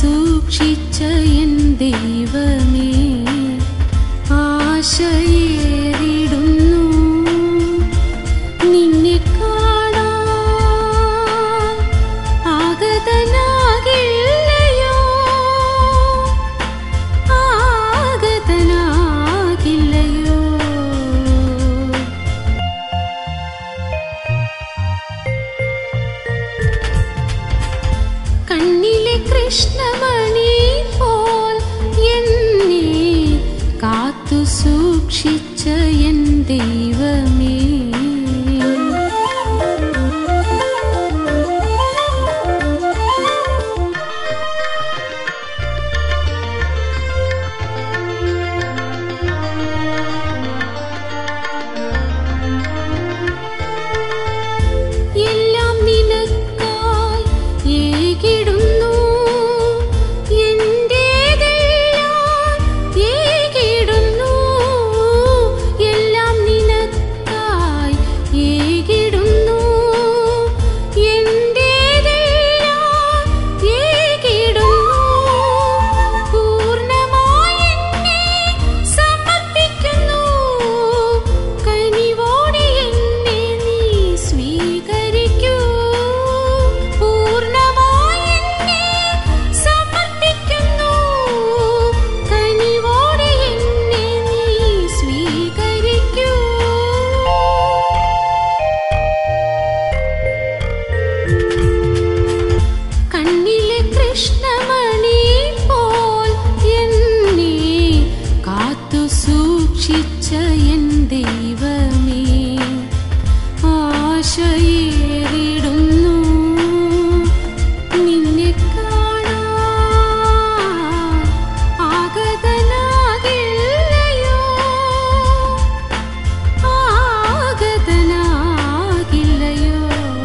സൂക്ഷിച്ച എൻ ദൈവമേ ആശയേറിടുന്നു നിന്നെ കാണാൻ ആഗതനാകില്ലയോ ആഗതനാകില്ലയോ കണ്ണിലെ കൃഷ്ണമണി പോൽ എന്നെ കാത്തു സൂക്ഷിച്ച എൻ ദൈവമേ എല്ലാം നിനക്കായി ഏകിടുന്നു എന്റേതെല്ലാം ഏകിടുന്നു എല്ലാം നിനക്കായി ഏകിടുന്നു എന്റേതെല്ലാം ഏകിടുന്നു പൂർണ്ണമായി എന്നെ സമർപ്പിക്കുന്നു കനിവോടെ എന്നെ നീ സ്വീകരിക്കൂ പൂർണ്ണമായി എന്നെ സമർപ്പിക്കുന്നു കനിവോടെ എന്നെ നീ സ്വീകരിക്കൂ കണ്ണിലെ കൃഷ്ണമണി പോൽ എന്നെ കാത്തു സൂക്ഷിച്ച എൻ ദൈവമേ ആശയേറിടുന്നു നിന്നെ കാണാൻ ആഗതനാകില്ലയോ ആഗതനാകില്ലയോ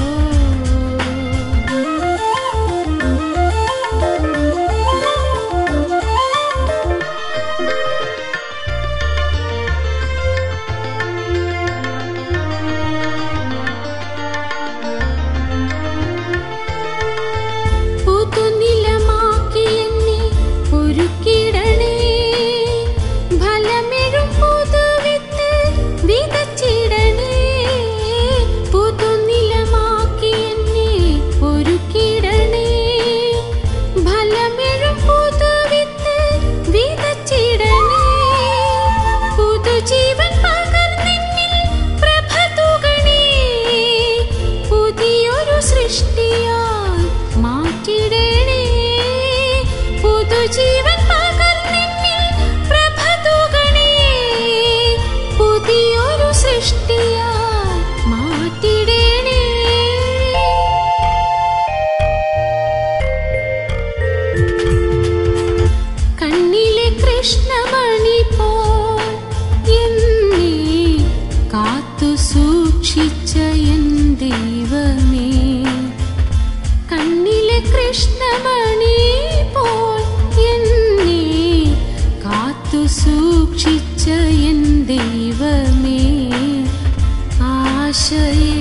പുതുനിലമാക്കി എന്നെ ഒരുക്കിടണേ ഫലമെഴും പുതുവിത്ത് വിതച്ചിടണേ പുതുനിലമാക്കി എന്നെ ഒരുക്കിടണേ ഫലമെഴും പുതുവിത്ത് വിതച്ചിടണേ പുതുജീവൻ പകർന്നെന്നിൽ പ്രഭ തൂകണേ പുതിയൊരു സൃഷ്ടിയായി മാറ്റിടണേ പുതുജീവൻ പകർന്നെന്നിൽ പ്രഭ തൂകണേ പുതിയൊരു സൃഷ്ടിയായി മാറ്റിടണേ കണ്ണിലെ കൃഷ്ണമണി പോൽ എന്നെ കാത്തു സൂക്ഷിച്ച എൻ ദൈവമേ കണ്ണിലെ കൃഷ്ണമണി പോൽ എന്നെ കാത്തു സൂക്ഷിച്ച എൻ ദൈവമേ ആശയേ